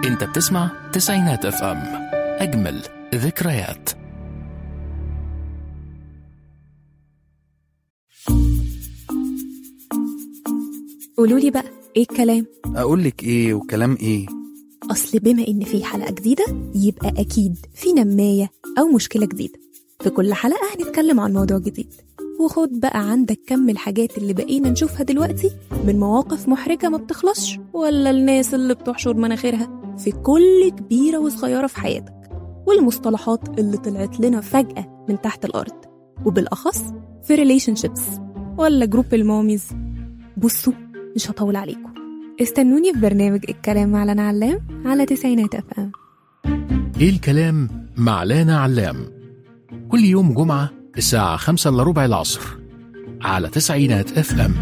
انت بتسمع تسعينات اف ام اجمل ذكريات قولوا لي بقى ايه الكلام اقول لك ايه وكلام ايه اصل بما ان في حلقه جديده يبقى اكيد في نمايه او مشكله جديده في كل حلقه هنتكلم عن موضوع جديد وخد بقى عندك كم الحاجات اللي بقينا نشوفها دلوقتي من مواقف محرجه ما بتخلصش ولا الناس اللي بتحشر مناخيرها في كل كبيره وصغيره في حياتك والمصطلحات اللي طلعت لنا فجاه من تحت الارض وبالاخص في ريليشن شيبس ولا جروب الماميز بصوا مش هطول عليكم استنوني في برنامج الكلام مع لنا علام على تسعينات اف ام ايه الكلام مع لانا علام كل يوم جمعة الساعة خمسة إلا ربع العصر على تسعينات اف ام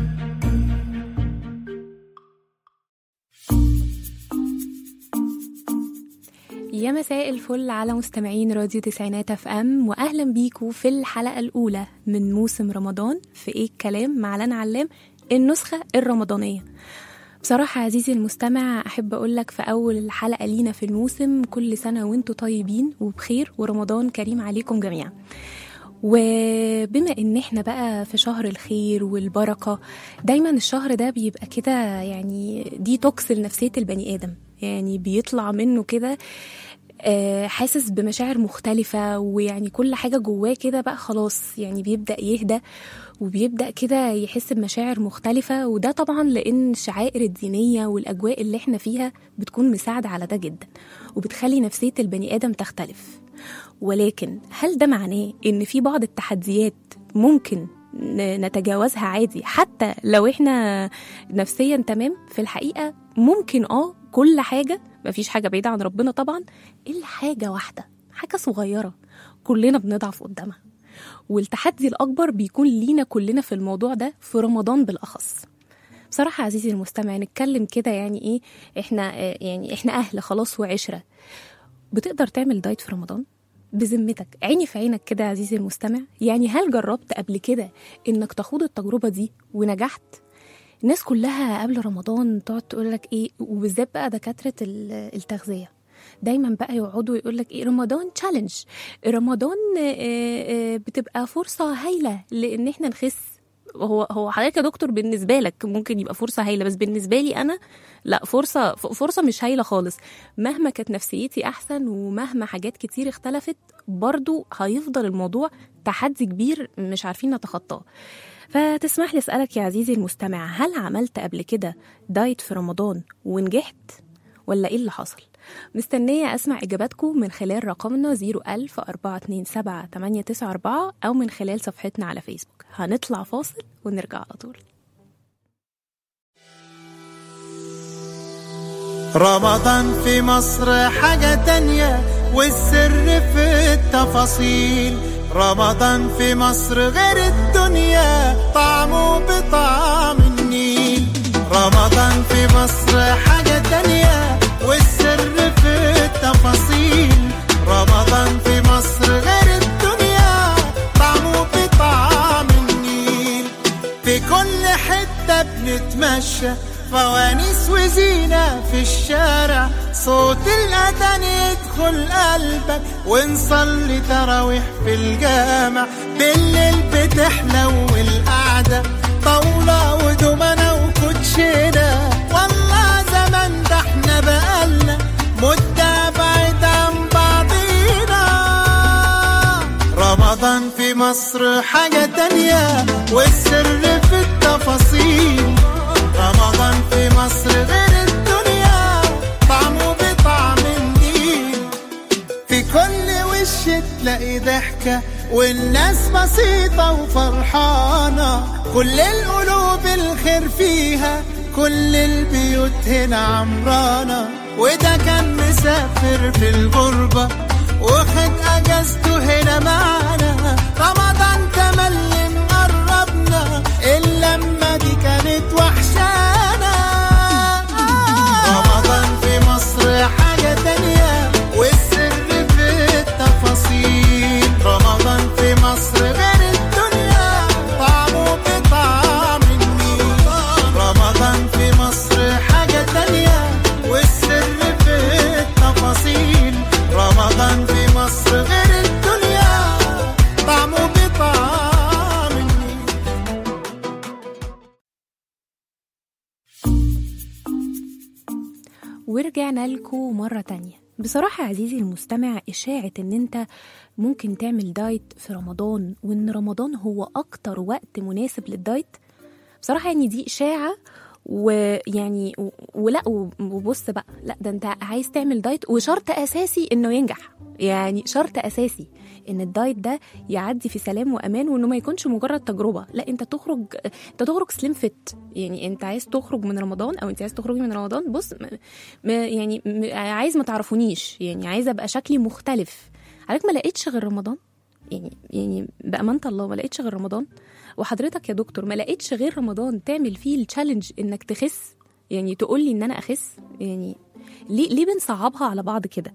يا مساء الفل على مستمعين راديو تسعينات اف ام واهلا بيكم في الحلقه الاولى من موسم رمضان في ايه الكلام مع لنا علام النسخه الرمضانيه بصراحة عزيزي المستمع أحب أقول لك في أول حلقة لينا في الموسم كل سنة وانتوا طيبين وبخير ورمضان كريم عليكم جميعا وبما ان احنا بقى في شهر الخير والبركة دايما الشهر ده بيبقى كده يعني دي توكس لنفسية البني آدم يعني بيطلع منه كده آه، حاسس بمشاعر مختلفة ويعني كل حاجة جواه كده بقى خلاص يعني بيبدأ يهدى وبيبدأ كده يحس بمشاعر مختلفة وده طبعا لأن الشعائر الدينية والأجواء اللي احنا فيها بتكون مساعدة على ده جدا وبتخلي نفسية البني آدم تختلف ولكن هل ده معناه إن في بعض التحديات ممكن ن- نتجاوزها عادي حتى لو احنا نفسيا تمام في الحقيقة ممكن اه كل حاجة مفيش حاجة بعيدة عن ربنا طبعا إلا حاجة واحدة حاجة صغيرة كلنا بنضعف قدامها والتحدي الأكبر بيكون لينا كلنا في الموضوع ده في رمضان بالأخص بصراحة عزيزي المستمع نتكلم كده يعني إيه إحنا آه، يعني إحنا أهل خلاص وعشرة بتقدر تعمل دايت في رمضان؟ بذمتك عيني في عينك كده يا عزيزي المستمع يعني هل جربت قبل كده إنك تخوض التجربة دي ونجحت؟ الناس كلها قبل رمضان تقعد تقول لك ايه وبالذات بقى دكاتره ال- التغذيه دايما بقى يقعدوا يقول لك ايه رمضان تشالنج رمضان آه، آه، بتبقى فرصه هايله لان احنا نخس هو هو حضرتك يا دكتور بالنسبه لك ممكن يبقى فرصه هايله بس بالنسبه لي انا لا فرصه ف- فرصه مش هايله خالص مهما كانت نفسيتي احسن ومهما حاجات كتير اختلفت برضو هيفضل الموضوع تحدي كبير مش عارفين نتخطاه فتسمح لي اسالك يا عزيزي المستمع هل عملت قبل كده دايت في رمضان ونجحت ولا ايه اللي حصل مستنية أسمع إجاباتكم من خلال رقمنا 01000 427 894 أو من خلال صفحتنا على فيسبوك هنطلع فاصل ونرجع على طول رمضان في مصر حاجة تانية والسر في التفاصيل رمضان في مصر غير الدنيا طعمه بطعم النيل رمضان في مصر حاجة تانية والسر في التفاصيل رمضان في مصر غير الدنيا طعمه بطعم النيل في كل حتة بنتمشى فوانيس وزينة في الشارع صوت الأذان يدخل قلبك ونصلي تراويح في الجامع بالليل بتحلو القعدة طاولة ودومنة وكوتشينة والله زمان ده احنا بقالنا مدة بعيد عن بعضينا رمضان في مصر حاجة تانية والسر في التفاصيل رمضان في مصر غير الدنيا طعمه بطعم النيل في كل وش تلاقي ضحكة والناس بسيطة وفرحانة كل القلوب الخير فيها كل البيوت هنا عمرانة وده كان مسافر في الغربة واخد اجازته هنا معانا رمضان تملي مقربنا اللمة دي كانت وحشانا رمضان في مصر حاجة تانية والسر في التفاصيل رمضان في مصر غير الدنيا طعمه بطعم النيل رمضان في مصر حاجة تانية والسر في ورجعنا لكم مرة تانية بصراحة يا عزيزي المستمع إشاعة إن أنت ممكن تعمل دايت في رمضان وإن رمضان هو أكتر وقت مناسب للدايت بصراحة يعني دي إشاعة ويعني و- ولا و- وبص بقى لا ده انت عايز تعمل دايت وشرط اساسي انه ينجح يعني شرط اساسي ان الدايت ده يعدي في سلام وامان وانه ما يكونش مجرد تجربه لا انت تخرج انت تخرج سليم فيت يعني انت عايز تخرج من رمضان او انت عايز تخرجي من رمضان بص م... م... يعني م... عايز ما تعرفونيش يعني عايزه ابقى شكلي مختلف عليك ما لقيتش غير رمضان يعني يعني بامانه الله ما لقيتش غير رمضان وحضرتك يا دكتور ما لقيتش غير رمضان تعمل فيه التشالنج انك تخس يعني تقول لي ان انا اخس يعني ليه ليه بنصعبها على بعض كده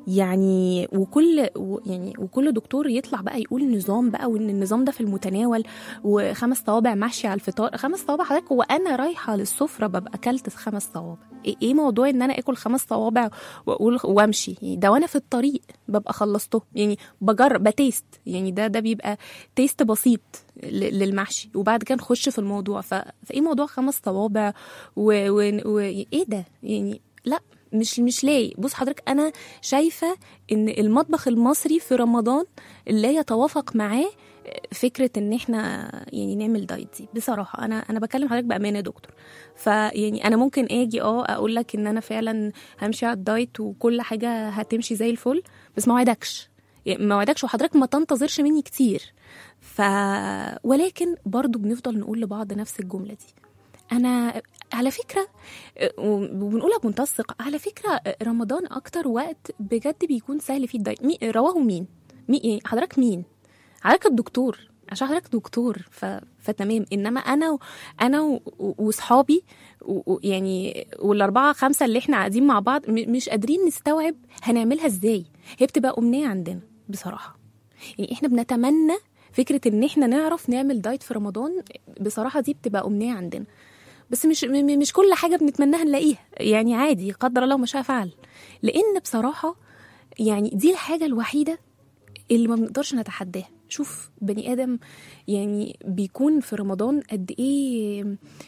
يعني وكل و يعني وكل دكتور يطلع بقى يقول نظام بقى وان النظام ده في المتناول وخمس صوابع محشي على الفطار خمس صوابع حضرتك وانا رايحه للسفره ببقى اكلت خمس صوابع ايه إيه موضوع ان انا اكل خمس صوابع واقول وامشي يعني ده وانا في الطريق ببقى خلصته يعني بجرب بتيست يعني ده ده بيبقى تيست بسيط ل- للمحشي وبعد كده نخش في الموضوع ف... فايه موضوع خمس صوابع و... و... و... ايه ده يعني لا مش مش لاقي بص حضرتك انا شايفه ان المطبخ المصري في رمضان لا يتوافق معاه فكره ان احنا يعني نعمل دايت دي بصراحه انا انا بكلم حضرتك بامانه يا دكتور فيعني انا ممكن اجي اه اقول لك ان انا فعلا همشي على الدايت وكل حاجه هتمشي زي الفل بس ما وعدكش يعني ما وعدكش وحضرتك ما تنتظرش مني كتير ف ولكن برضو بنفضل نقول لبعض نفس الجمله دي انا على فكره وبنقولها بمنتهى الثقه على فكره رمضان اكتر وقت بجد بيكون سهل فيه الدايت مي رواه مين مين يعني حضرتك مين حضرتك الدكتور عشان حضرتك دكتور ف... فتمام انما انا و... انا و... واصحابي و... و... يعني والاربعه خمسه اللي احنا قاعدين مع بعض م... مش قادرين نستوعب هنعملها ازاي هي بتبقى امنيه عندنا بصراحه يعني احنا بنتمنى فكره ان احنا نعرف نعمل دايت في رمضان بصراحه دي بتبقى امنيه عندنا بس مش م- م- مش كل حاجه بنتمناها نلاقيها يعني عادي قدر الله ما شاء فعل لان بصراحه يعني دي الحاجه الوحيده اللي ما بنقدرش نتحداها شوف بني ادم يعني بيكون في رمضان قد ايه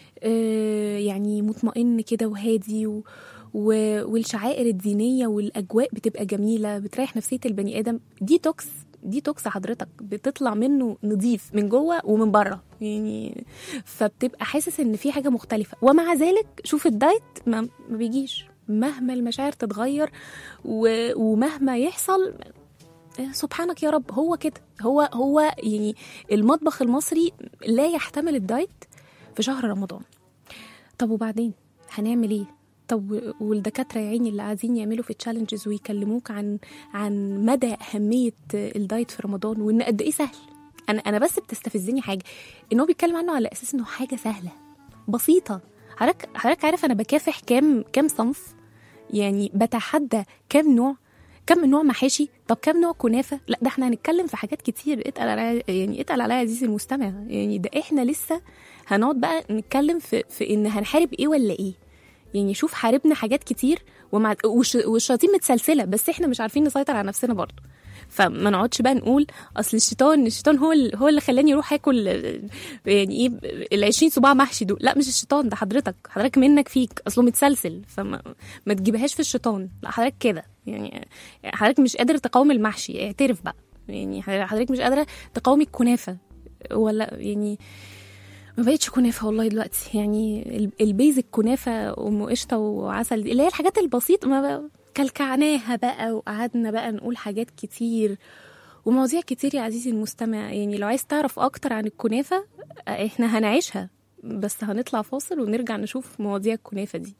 آه، يعني مطمئن كده وهادي و و- والشعائر الدينيه والاجواء بتبقى جميله بتريح نفسيه البني ادم دي توكس دي توكس حضرتك بتطلع منه نظيف من جوه ومن بره يعني فبتبقى حاسس ان في حاجه مختلفه ومع ذلك شوف الدايت ما, ما بيجيش مهما المشاعر تتغير و... ومهما يحصل سبحانك يا رب هو كده هو هو يعني المطبخ المصري لا يحتمل الدايت في شهر رمضان طب وبعدين هنعمل ايه طب والدكاتره يا عيني اللي قاعدين يعملوا في تشالنجز ويكلموك عن عن مدى اهميه الدايت في رمضان وان قد ايه سهل انا انا بس بتستفزني حاجه ان هو بيتكلم عنه على اساس انه حاجه سهله بسيطه حضرتك حضرتك عارف انا بكافح كام كام صنف يعني بتحدى كام نوع كم نوع محاشي طب كم نوع كنافه لا ده احنا هنتكلم في حاجات كتير اتقل عليا يعني اتقل عليا يا عزيزي المستمع يعني ده احنا لسه هنقعد بقى نتكلم في في ان هنحارب ايه ولا ايه يعني شوف حاربنا حاجات كتير ومع وش والشياطين متسلسله بس احنا مش عارفين نسيطر على نفسنا برضه فما نقعدش بقى نقول اصل الشيطان الشيطان هو اللي هو اللي خلاني اروح اكل يعني ايه ال 20 صباع محشي دول لا مش الشيطان ده حضرتك حضرتك منك فيك اصله متسلسل فما ما تجيبهاش في الشيطان لا حضرتك كده يعني حضرتك مش قادر تقاوم المحشي اعترف بقى يعني حضرتك مش قادره تقاومي الكنافه ولا يعني ما بقتش كنافه والله دلوقتي يعني ال- البيزك كنافه ام قشطه وعسل دي اللي هي الحاجات البسيطه ما بقى كلكعناها بقى وقعدنا بقى نقول حاجات كتير ومواضيع كتير يا عزيزي المستمع يعني لو عايز تعرف اكتر عن الكنافه احنا هنعيشها بس هنطلع فاصل ونرجع نشوف مواضيع الكنافه دي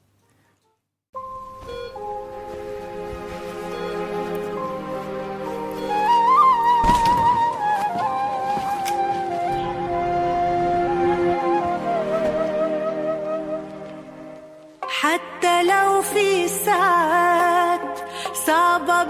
حتى لو في ساعات صعبة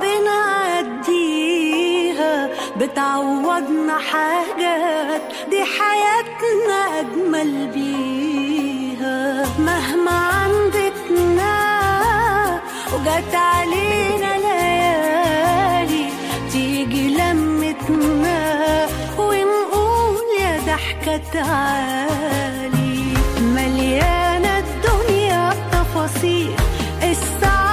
بنعديها بتعوضنا حاجات دي حياتنا أجمل بيها مهما عندتنا وجت علينا ليالي تيجي لمتنا ونقول يا ضحكة تعالي مليانة الدنيا بتفاصيل السعادة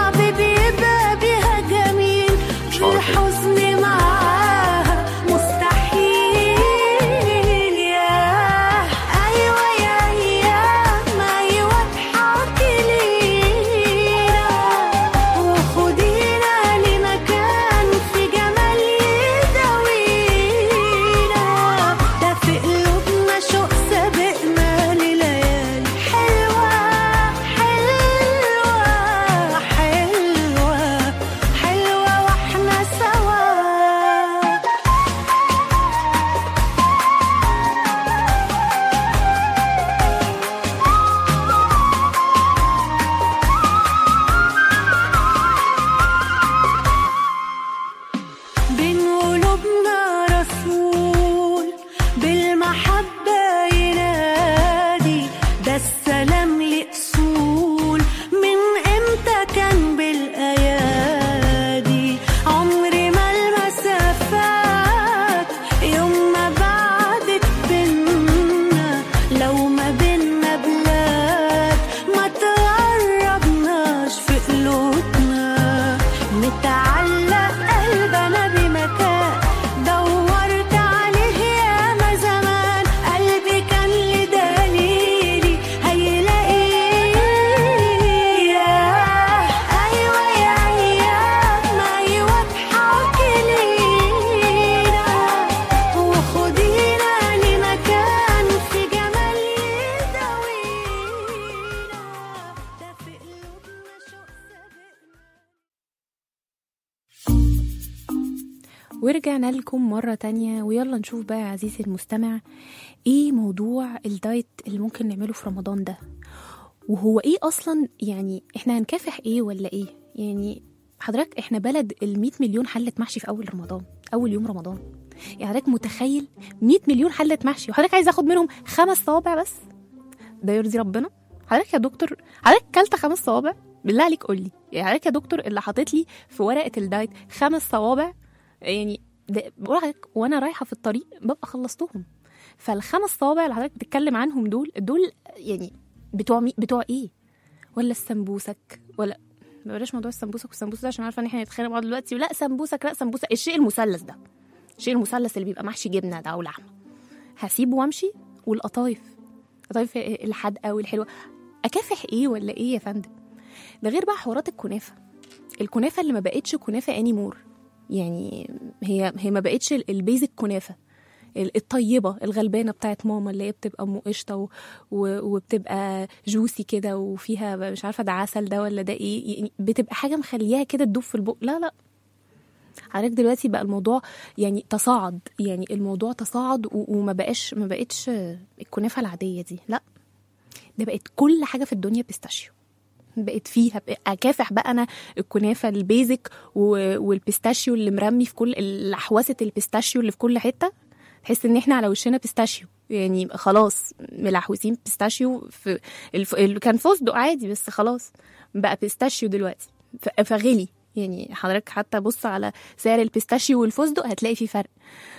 ورجعنا لكم مرة تانية ويلا نشوف بقى يا عزيزي المستمع ايه موضوع الدايت اللي ممكن نعمله في رمضان ده وهو ايه اصلا يعني احنا هنكافح ايه ولا ايه يعني حضرتك احنا بلد ال 100 مليون حلة محشي في اول رمضان اول يوم رمضان يعني حضرتك متخيل 100 مليون حلة محشي وحضرتك عايز اخد منهم خمس صوابع بس ده يرضي ربنا حضرتك يا دكتور حضرتك كلت خمس صوابع بالله عليك قول لي يعني حضرتك يا دكتور اللي حاطط لي في ورقه الدايت خمس صوابع يعني ده بقول لحضرتك وانا رايحه في الطريق ببقى خلصتهم فالخمس صوابع اللي حضرتك بتتكلم عنهم دول دول يعني بتوع مي بتوع ايه ولا السمبوسك ولا ما بلاش موضوع السمبوسك والسمبوسك ده عشان عارفه ان احنا هنتخانق مع بعض دلوقتي لا سمبوسك لا سمبوسك الشيء المثلث ده الشيء المثلث اللي بيبقى محشي جبنه ده او لحمه هسيبه وامشي والقطايف القطايف الحادقه والحلوه اكافح ايه ولا ايه يا فندم ده غير بقى حوارات الكنافه الكنافه اللي ما بقتش كنافه اني مور يعني هي هي ما بقتش ال- البيزك كنافه ال- الطيبه الغلبانه بتاعت ماما اللي هي بتبقى ام قشطه و- و- وبتبقى جوسي كده وفيها مش عارفه ده عسل ده ولا ده ايه يعني بتبقى حاجه مخلياها كده تدوب في البق لا لا حضرتك دلوقتي بقى الموضوع يعني تصاعد يعني الموضوع تصاعد و- وما بقاش ما بقتش الكنافه العاديه دي لا ده بقت كل حاجه في الدنيا بيستاشيو بقت فيها بق- اكافح بقى انا الكنافه البيزك و- والبيستاشيو اللي مرمي في كل لحوسه البيستاشيو اللي في كل حته تحس ان احنا على وشنا بيستاشيو يعني خلاص ملحوسين بيستاشيو في الف... ال- كان فستق عادي بس خلاص بقى بيستاشيو دلوقتي ف... فغلي يعني حضرتك حتى بص على سعر البيستاشيو والفستق هتلاقي في فرق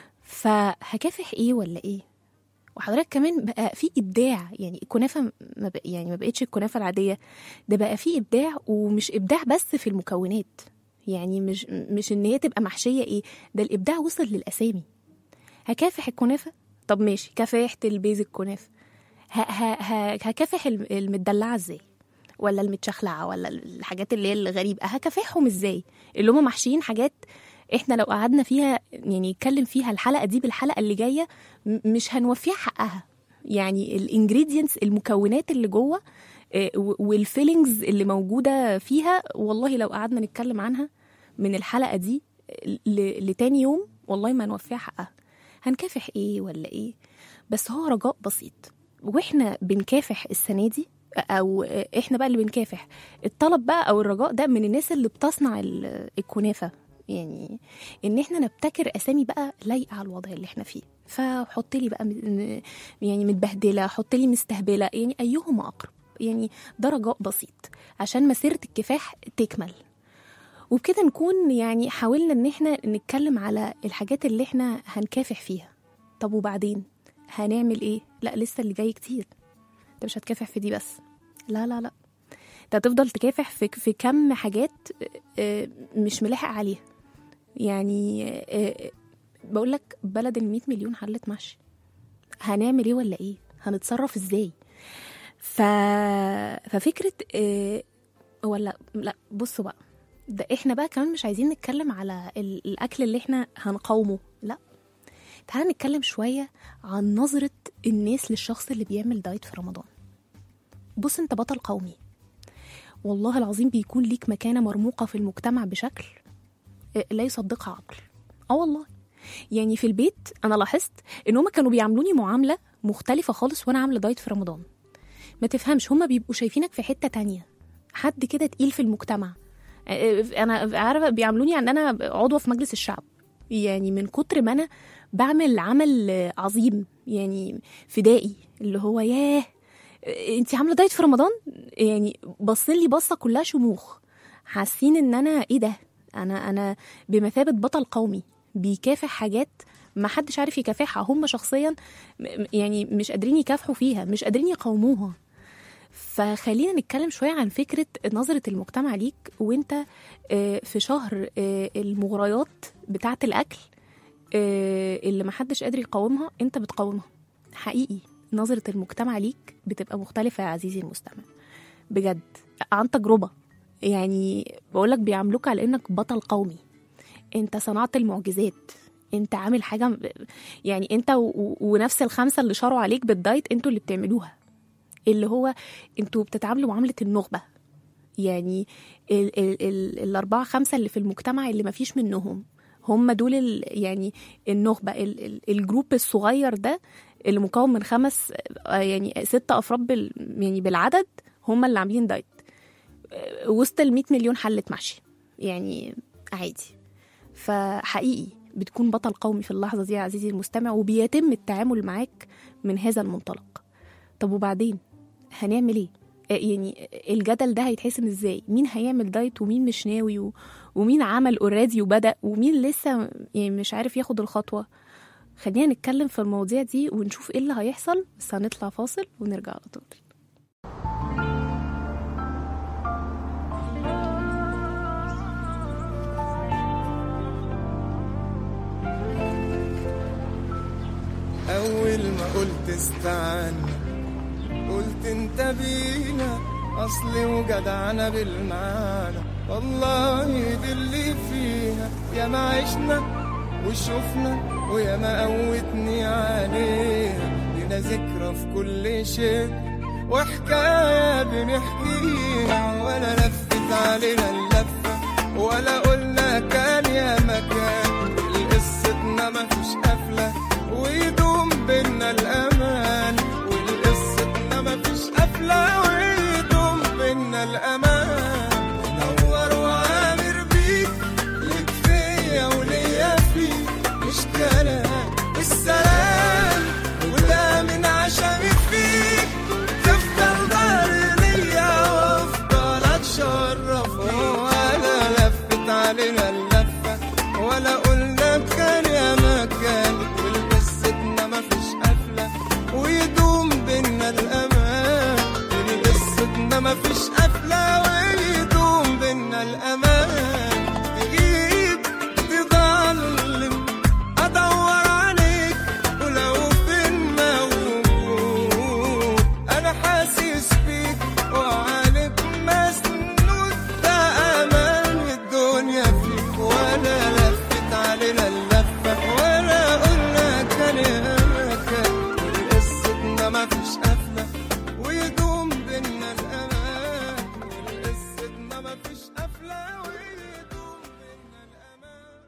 فهكافح ايه ولا ايه وحضرتك كمان بقى في ابداع يعني الكنافه ما بق... يعني ما بقتش الكنافه العاديه ده بقى في ابداع ومش ابداع بس في المكونات يعني مش مش ان هي تبقى محشيه ايه ده الابداع وصل للاسامي هكافح الكنافه طب ماشي كافحت البيزك كنافه ه... ه... ه... هكافح الم- المدلعه ازاي ولا المتشخلعه ولا الحاجات اللي هي الغريبه هكافحهم ازاي اللي هم محشيين حاجات احنا لو قعدنا فيها يعني نتكلم فيها الحلقه دي بالحلقه اللي جايه م- مش هنوفيها حقها يعني الانجريدينتس المكونات اللي جوه آه، و- والفيلينجز اللي موجوده فيها والله لو قعدنا نتكلم عنها من الحلقه دي ل- لتاني يوم والله ما نوفيها حقها هنكافح ايه ولا ايه بس هو رجاء بسيط واحنا بنكافح السنه دي او احنا بقى اللي بنكافح الطلب بقى او الرجاء ده من الناس اللي بتصنع ال- الكنافه يعني ان احنا نبتكر اسامي بقى لايقه على الوضع اللي احنا فيه فحط لي بقى م- يعني متبهدله حط لي مستهبله يعني ايهما اقرب يعني ده رجاء بسيط عشان مسيره الكفاح تكمل وبكده نكون يعني حاولنا ان احنا نتكلم على الحاجات اللي احنا هنكافح فيها طب وبعدين هنعمل ايه لا لسه اللي جاي كتير انت مش هتكافح في دي بس لا لا لا انت هتفضل تكافح في في كم حاجات آه، مش ملاحق عليها يعني آه، بقول لك بلد ال 100 مليون حلة محشي هنعمل ايه ولا ايه هنتصرف ازاي ف... ففكره آه، ولا لا بصوا بقى ده احنا بقى كمان مش عايزين نتكلم على ال- الاكل اللي احنا هنقاومه لا تعال نتكلم شويه عن نظره الناس للشخص اللي بيعمل دايت في رمضان بص انت بطل قومي والله العظيم بيكون ليك مكانه مرموقه في المجتمع بشكل آه، لا يصدقها عقل اه والله يعني في البيت انا لاحظت ان هما كانوا بيعاملوني معامله مختلفه خالص وانا عامله دايت في رمضان ما تفهمش هما بيبقوا شايفينك في حته تانية حد كده تقيل في المجتمع آه، انا عارفه بيعاملوني ان انا عضوه في مجلس الشعب يعني من كتر ما انا بعمل عمل آه، عظيم يعني فدائي اللي هو ياه انت عامله دايت في رمضان يعني باصين لي بصه كلها شموخ حاسين ان انا ايه ده انا انا بمثابه بطل قومي بيكافح حاجات ما حدش عارف يكافحها هم شخصيا م- يعني مش قادرين يكافحوا فيها مش قادرين يقاوموها فخلينا نتكلم شويه عن فكره نظره المجتمع ليك وانت آه، في شهر آه، المغريات بتاعه الاكل آه، اللي محدش قادر يقاومها انت بتقاومها حقيقي نظره المجتمع ليك بتبقى مختلفه يا عزيزي المستمع بجد عن تجربه يعني بقولك بيعاملوك على انك بطل قومي انت صنعت المعجزات انت عامل حاجه يعني انت و... و- ونفس الخمسه اللي شاروا عليك بالدايت انتوا اللي بتعملوها اللي هو انتوا بتتعاملوا معامله النخبه يعني ال... ال... ال... الاربعه خمسه اللي في المجتمع اللي ما فيش منهم هم دول ال يعني النخبه ال- ال- الجروب الصغير ده اللي مكون من خمس آه، يعني ستة افراد بال يعني بالعدد هم اللي عاملين دايت آه، وسط ال 100 مليون حله محشي يعني عادي فحقيقي بتكون بطل قومي في اللحظه دي يا عزيزي المستمع وبيتم التعامل معاك من هذا المنطلق طب وبعدين هنعمل ايه آه، يعني الجدل ده هيتحسم ازاي مين هيعمل دايت ومين مش ناوي و... ومين عمل اوريدي وبدا ومين لسه يعني مش عارف ياخد الخطوه خلينا نتكلم في المواضيع دي ونشوف ايه اللي هيحصل بس هنطلع فاصل ونرجع على طول أول ما قلت استنى قلت انت بينا أصلي وجدعنا بالمعنى والله دي اللي فيها يا ما عشنا وشفنا ويا ما قوتني عليها لنا ذكرى في كل شيء وحكاية بنحكيها ولا لفت علينا اللفة ولا قلنا كان يا مكان قصتنا مفيش قفلة ويدوم بينا الأمان والقصتنا مفيش قفلة ويدوم بينا الأمان نور وعامر بيك ليك فيا وليا فيك مش كلام السلام وده من عشمي فيك تفضل ضهر ليا وافضل اتشرف ولا لفت علينا اللفة ولا قلنا كان يا مكان والقصتنا مفيش قفلة ويدوم بينا الأمان قصتنا مفيش قفلة ويدوم بينا الأمان تغيب تضلم أدور عليك ولو فين موجود أنا حاسس بيك وعليك مسنود ده أمان الدنيا فيك ولا لفت علينا اللفة ولا قلنا كان يا مكان قصتنا مفيش قفلة ويدوم بينا الأمان قصتنا مفيش قفلة ويدوم بينا الأمان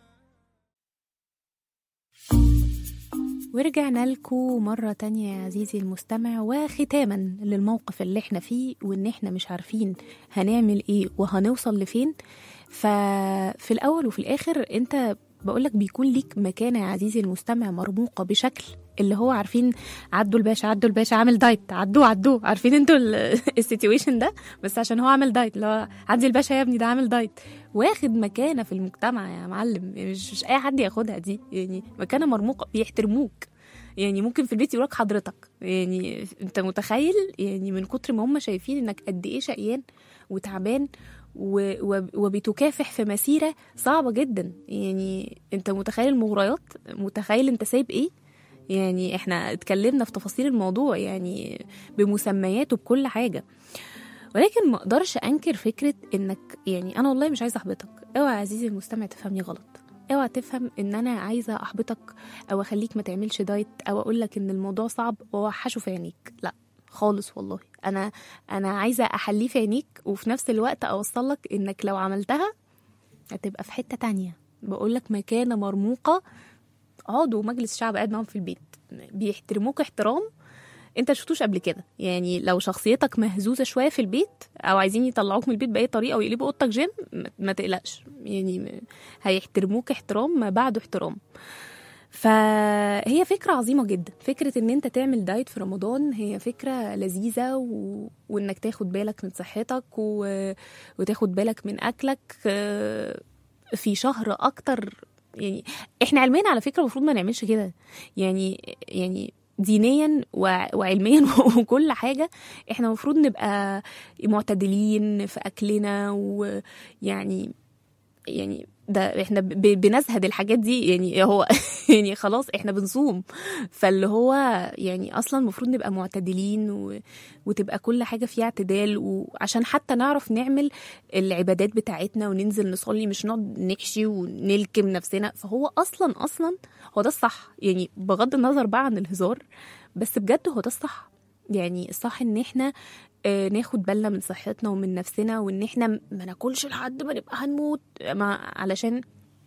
ورجعنا لكم مرة تانية يا عزيزي المستمع وختاما للموقف اللي احنا فيه وان احنا مش عارفين هنعمل ايه وهنوصل لفين ففي الاول وفي الاخر انت بقولك بيكون ليك مكانة يا عزيزي المستمع مرموقة بشكل اللي هو عارفين عدوا الباشا عدوا الباشا عامل دايت عدوه عدوه عارفين انتوا السيتويشن ده بس عشان هو عامل دايت اللي هو عدي الباشا يا ابني ده عامل دايت واخد مكانة في المجتمع يا معلم مش, مش اي حد ياخدها دي يعني مكانة مرموقة بيحترموك يعني ممكن في البيت يقولك حضرتك يعني انت متخيل يعني من كتر ما هم شايفين انك قد ايه شقيان وتعبان و- وب- وبتكافح في مسيره صعبه جدا يعني انت متخيل المغريات متخيل انت سايب ايه يعني احنا اتكلمنا في تفاصيل الموضوع يعني بمسمياته بكل حاجه ولكن ما اقدرش انكر فكره انك يعني انا والله مش عايزه احبطك اوعى يا عزيزي المستمع تفهمني غلط اوعى تفهم ان انا عايزه احبطك او اخليك ما تعملش دايت او اقول لك ان الموضوع صعب واوحشه في عينيك لا خالص والله انا انا عايزه احليه في عينيك وفي نفس الوقت اوصل لك انك لو عملتها هتبقى في حته تانية بقول لك مكانه مرموقه عضو مجلس الشعب قاعد معاهم في البيت بيحترموك احترام انت شفتوش قبل كده يعني لو شخصيتك مهزوزه شويه في البيت او عايزين يطلعوك من البيت باي طريقه ويقلبوا اوضتك جيم ما- ما تقلقش يعني م- هيحترموك احترام ما بعده احترام فهي فكرة عظيمة جدا فكرة ان انت تعمل دايت في رمضان هي فكرة لذيذة و... وانك تاخد بالك من صحتك و... وتاخد بالك من اكلك آه، في شهر اكتر يعني احنا علميا على فكرة المفروض ما نعملش كده يعني يعني دينيا وع- وعلميا وكل حاجة احنا المفروض نبقى معتدلين في اكلنا ويعني يعني ده احنا ب- بنزهد الحاجات دي يعني هو يعني خلاص احنا بنصوم فاللي هو يعني اصلا المفروض نبقى معتدلين و... وتبقى كل حاجه فيها اعتدال وعشان حتى نعرف نعمل العبادات بتاعتنا وننزل نصلي مش نقعد نحشي ونلكم نفسنا فهو اصلا اصلا هو ده الصح يعني بغض النظر بقى عن الهزار بس بجد هو ده الصح يعني الصح ان احنا آه، ناخد بالنا من صحتنا ومن نفسنا وان احنا ما ناكلش لحد ما نبقى هنموت ما علشان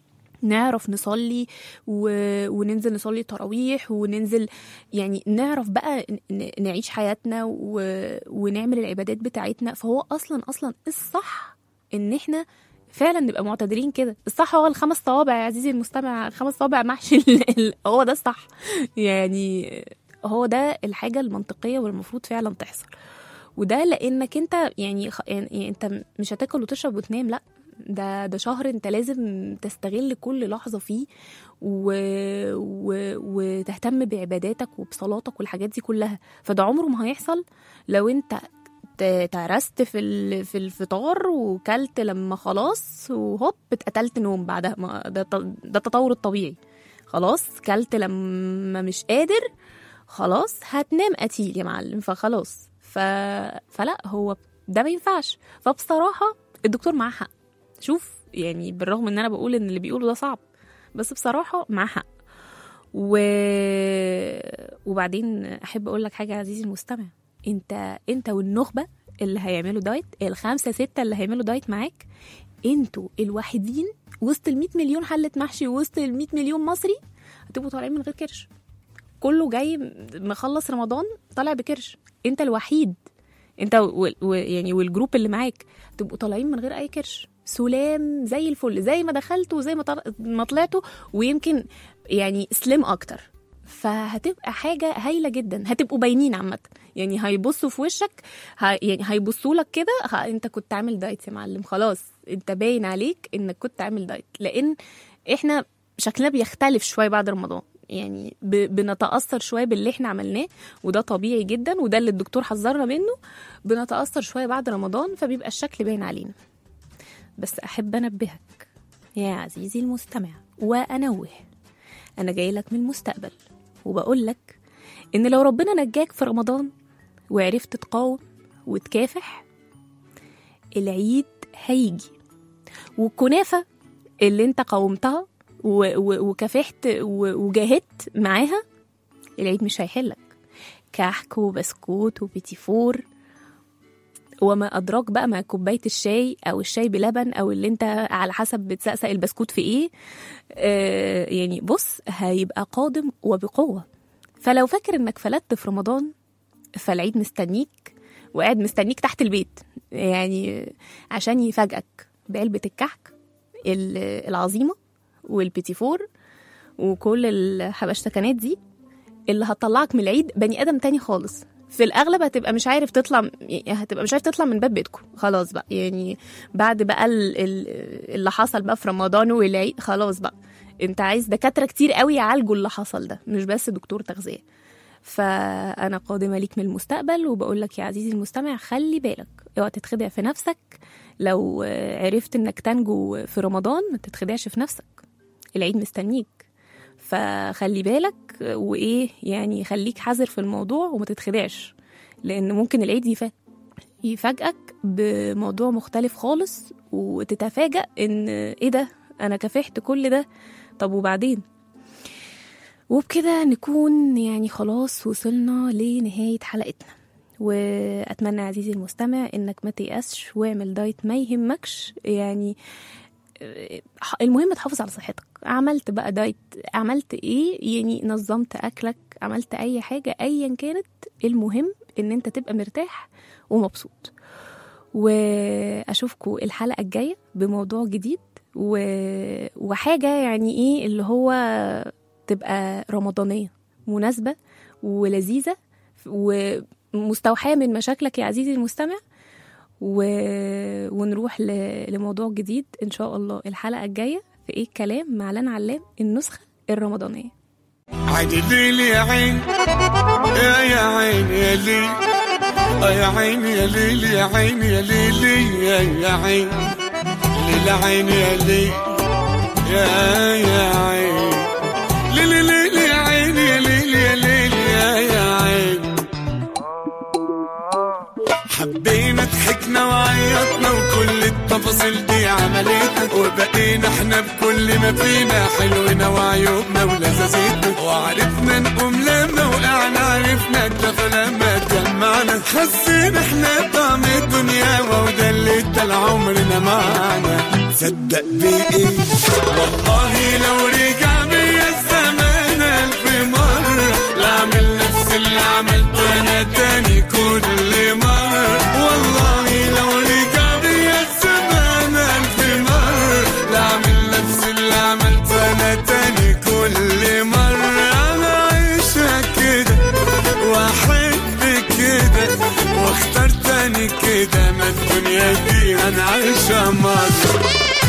نعرف نصلي و... وننزل نصلي تراويح وننزل يعني نعرف بقى ن- نعيش حياتنا و... ونعمل العبادات بتاعتنا فهو اصلا اصلا الصح ان احنا فعلا نبقى معتدلين كده الصح هو الخمس صوابع يا عزيزي المستمع خمس صوابع محشي ال- ال- هو ده الصح يعني هو ده الحاجه المنطقيه والمفروض فعلا تحصل وده لانك انت يعني, خ... يعني انت مش هتاكل وتشرب وتنام لا ده ده شهر انت لازم تستغل كل لحظه فيه و... و... وتهتم بعباداتك وبصلاتك والحاجات دي كلها فده عمره ما هيحصل لو انت ت- ترست في ال... في الفطار وكلت لما خلاص وهوب اتقتلت نوم بعدها ما ده ط- ده التطور الطبيعي خلاص كلت لما مش قادر خلاص هتنام قتيل يا معلم فخلاص ف... فلا هو ده ما ينفعش فبصراحه الدكتور معاه حق شوف يعني بالرغم ان انا بقول ان اللي بيقوله ده صعب بس بصراحه معاه حق و... وبعدين احب اقول لك حاجه يا عزيزي المستمع انت انت والنخبه اللي هيعملوا دايت الخمسه سته اللي هيعملوا دايت معاك انتوا الوحيدين وسط ال 100 مليون حله محشي وسط ال 100 مليون مصري هتبقوا طالعين من غير كرش كله جاي مخلص رمضان طالع بكرش انت الوحيد انت و... و... يعني والجروب اللي معاك تبقوا طالعين من غير اي كرش سلام زي الفل زي ما دخلتوا وزي ما, طل... ما طلعتوا ويمكن يعني سليم اكتر فهتبقى حاجه هايله جدا هتبقوا باينين عامه يعني هيبصوا في وشك ه... يعني هيبصوا لك كده ه... انت كنت عامل دايت يا معلم خلاص انت باين عليك انك كنت عامل دايت لان احنا شكلنا بيختلف شويه بعد رمضان يعني ب... بنتاثر شويه باللي احنا عملناه وده طبيعي جدا وده اللي الدكتور حذرنا منه بنتاثر شويه بعد رمضان فبيبقى الشكل باين علينا بس احب انبهك يا عزيزي المستمع وانوه انا جاي لك من المستقبل وبقول لك ان لو ربنا نجاك في رمضان وعرفت تقاوم وتكافح العيد هيجي والكنافه اللي انت قاومتها و- و- وكافحت و- وجاهدت معاها العيد مش هيحلك كحك وبسكوت وبيتي فور وما أدراك بقى مع كوباية الشاي أو الشاي بلبن أو اللي أنت على حسب بتسقسق البسكوت في إيه آه يعني بص هيبقى قادم وبقوة فلو فاكر إنك فلتت في رمضان فالعيد مستنيك وقاعد مستنيك تحت البيت يعني عشان يفاجئك بعلبة الكحك ال- العظيمة والبيتي فور وكل الحبشتكنات دي اللي هتطلعك من العيد بني ادم تاني خالص في الاغلب هتبقى مش عارف تطلع يعني هتبقى مش عارف تطلع من باب بيتكم خلاص بقى يعني بعد بقى ال- ال- اللي حصل بقى في رمضان والعيد خلاص بقى انت عايز دكاتره كتير قوي يعالجوا اللي حصل ده مش بس دكتور تغذيه فانا قادمه ليك من المستقبل وبقول لك يا عزيزي المستمع خلي بالك اوعى تتخدع في نفسك لو آه، عرفت انك تنجو في رمضان ما تتخدعش في نفسك العيد مستنيك فخلي بالك وايه يعني خليك حذر في الموضوع وما تتخدعش لان ممكن العيد يفا- يفاجئك بموضوع مختلف خالص وتتفاجأ ان ايه ده انا كافحت كل ده طب وبعدين وبكده نكون يعني خلاص وصلنا لنهاية حلقتنا وأتمنى عزيزي المستمع إنك ما تيأسش واعمل دايت ما يهمكش يعني ح- المهم تحافظ على صحتك عملت بقى دايت عملت ايه يعني نظمت اكلك عملت اي حاجة ايا كانت المهم ان انت تبقى مرتاح ومبسوط واشوفكم الحلقة الجاية بموضوع جديد و... وحاجة يعني ايه اللي هو تبقى رمضانية مناسبة ولذيذة ومستوحاة من مشاكلك يا عزيزي المستمع و... ونروح ل... لموضوع جديد ان شاء الله الحلقه الجايه في ايه الكلام مع لنا علام النسخه الرمضانيه عيني ليل يا عين يا يا عين يا ليل آه يا عين يا ليل يا عين يا ليل يا يا عين ليل عين يا ليل يا يا عين ليل ليل يا عين يا ليل يا ليل يا يا عين حبينا ضحكنا وعيطنا وكل التفاصيل دي عملتنا وبقينا احنا بكل ما فينا حلونا وعيوبنا ولذاذتنا وعرفنا نقوم لما وقعنا عرفنا نتفق لما اتجمعنا حسينا احنا بطعم الدنيا وده اللي ادى لعمرنا معنا صدق بإيه والله لو رجع بيا الزمان ألف مرة لا أعمل نفس اللي عملته أنا تاني كل مرة والله لو رجع بيا الزمان ألف مرة لا أعمل نفس اللي عملته أنا تاني كل مرة أنا عايشة كده وأحب كده واختار تاني كده ما الدنيا دي أنا عايشة مرة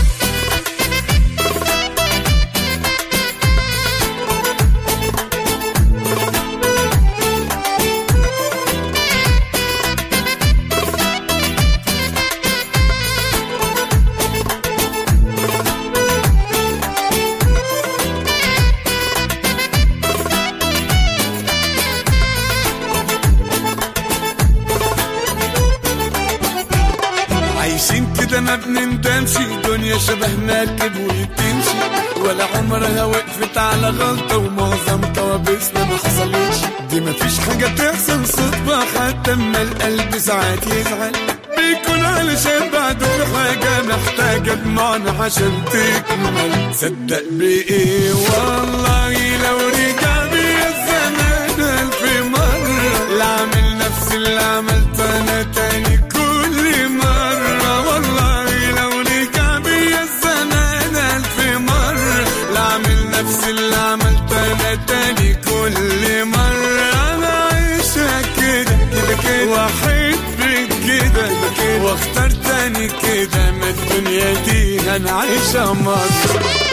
عايشين كده ما بنندمش دنيا شبه مركب وتمشي ولا عمرها وقفت على غلطة ومعظم كوابيسنا ما حصلتش دي ما فيش حاجة تحصل صدفة حتى اما القلب ساعات يزعل بيكون علشان بعده في حاجة محتاجة دموعنا عشان تكمل صدق بإيه والله لو رجع بيا الزمان ألف مرة لا أعمل نفس اللي عملته أنا تاني كل مرة والله لو رجع بيا الزمان ألف مرة لا أعمل نفس اللي عملته أنا تاني كل مرة أنا عايشة كده كده كده وأحب كده كده واختار تاني كده ما الدنيا دي أنا عايشة مرة